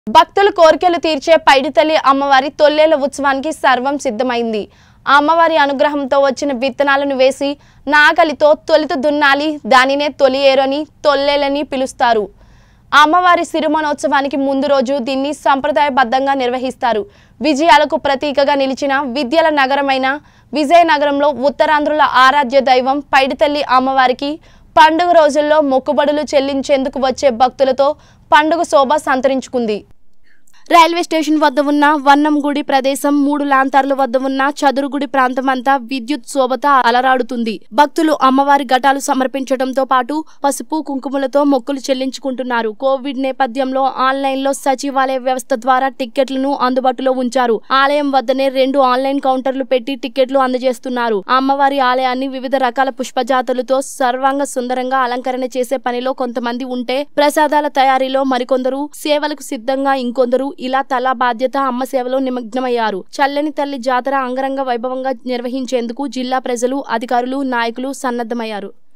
భక్తులు కోరికలు తీర్చే పైడితల్లి అమ్మవారి తొల్లేల ఉత్సవానికి సర్వం సిద్ధమైంది ఆ అమ్మవారి అనుగ్రహంతో వచ్చిన విత్తనాలను వేసి నాగలితో తొలిత దున్నాలి దానినే తొలియేరు అని తొల్లేలని పిలుస్తారు ఆ అమ్మవారి సిరిమనోత్సవానికి ముందు రోజు దీన్ని సంప్రదాయబద్ధంగా నిర్వహిస్తారు విజయాలకు ప్రతీకగా నిలిచిన విద్యల నగరమైన విజయనగరంలో ఉత్తరాంధ్రుల ఆరాధ్య దైవం పైడితల్లి అమ్మవారికి పండుగ రోజుల్లో మొక్కుబడులు చెల్లించేందుకు వచ్చే భక్తులతో పండుగ శోభ సంతరించుకుంది రైల్వే స్టేషన్ వద్ద ఉన్న వన్నంగుడి ప్రదేశం మూడు లాంతర్ల వద్ద ఉన్న చదురుగుడి ప్రాంతమంతా విద్యుత్ శోభత అలరాడుతుంది భక్తులు అమ్మవారి ఘటాలు సమర్పించడంతో పాటు పసుపు కుంకుమలతో మొక్కులు చెల్లించుకుంటున్నారు కోవిడ్ నేపథ్యంలో ఆన్లైన్ లో సచివాలయ వ్యవస్థ ద్వారా టిక్కెట్లను అందుబాటులో ఉంచారు ఆలయం వద్దనే రెండు ఆన్లైన్ కౌంటర్లు పెట్టి టిక్కెట్లు అందజేస్తున్నారు అమ్మవారి ఆలయాన్ని వివిధ రకాల పుష్పజాతులతో సర్వాంగ సుందరంగా అలంకరణ చేసే పనిలో కొంతమంది ఉంటే ప్రసాదాల తయారీలో మరికొందరు సేవలకు సిద్ధంగా ఇంకొందరు ఇలా తలా బాధ్యత అమ్మ సేవలో నిమగ్నమయ్యారు చల్లని తల్లి జాతర అంగరంగ వైభవంగా నిర్వహించేందుకు జిల్లా ప్రజలు అధికారులు నాయకులు సన్నద్ధమయ్యారు